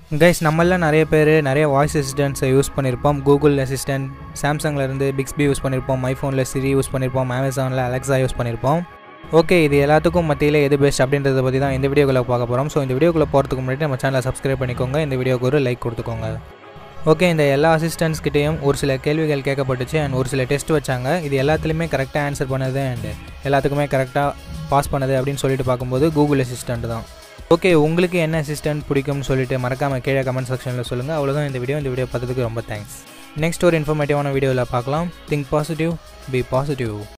guys நம்மள நிறைய பேர் நிறைய வாய்ஸ் அசிஸ்டன்ட்ஸை யூஸ் பண்ணியிருப்போம் கூகுள் அசிஸ்டன்ட் சாம்சங்கில் இருந்து பிக்ஸ்பி யூஸ் பண்ணியிருப்போம் ஐஃபோனில் சிரி யூஸ் பண்ணியிருப்போம் அமேசானில் அலெக்ஸா யூஸ் பண்ணியிருப்போம் ஓகே இது எல்லாத்துக்கும் மத்தியில் எது பெஸ்ட் அப்படின்றத பற்றி தான் இந்த வீடியோக்குள்ளே பார்க்க போகிறோம் ஸோ இந்த வீடியோக்குள்ளே போகிறதுக்கு முன்னாடி நம்ம சேனலை சப்ஸ்கிரைப் பண்ணிக்கோங்க இந்த வீடியோக்கு ஒரு லைக் கொடுத்துக்கோங்க ஓகே இந்த எல்லா அசிஸ்டன்ஸ் கிட்டேயும் ஒரு சில கேள்விகள் கேட்கப்பட்டுச்சு அண்ட் ஒரு சில டெஸ்ட் வச்சாங்க இது எல்லாத்துலேயுமே கரெக்டாக ஆன்சர் பண்ணது அண்ட் எல்லாத்துக்குமே கரெக்டாக பாஸ் பண்ணது அப்படின்னு சொல்லிட்டு பார்க்கும்போது கூகுள் அசிஸ்டண்ட் தான் ஓகே உங்களுக்கு என்ன அசிஸ்டன்ட் பிடிக்கும்னு சொல்லிட்டு மறக்காமல் கீழே கமெண்ட் செக்ஷனில் சொல்லுங்கள் அவ்வளோதான் இந்த வீடியோ இந்த வீடியோ பார்த்ததுக்கு ரொம்ப தேங்க்ஸ் நெக்ஸ்ட் ஒரு இன்ஃபர்மேட்டிவான வீடியோவில் பார்க்கலாம் திங்க் பாசிட்டிவ் பி பாசிட்டிவ்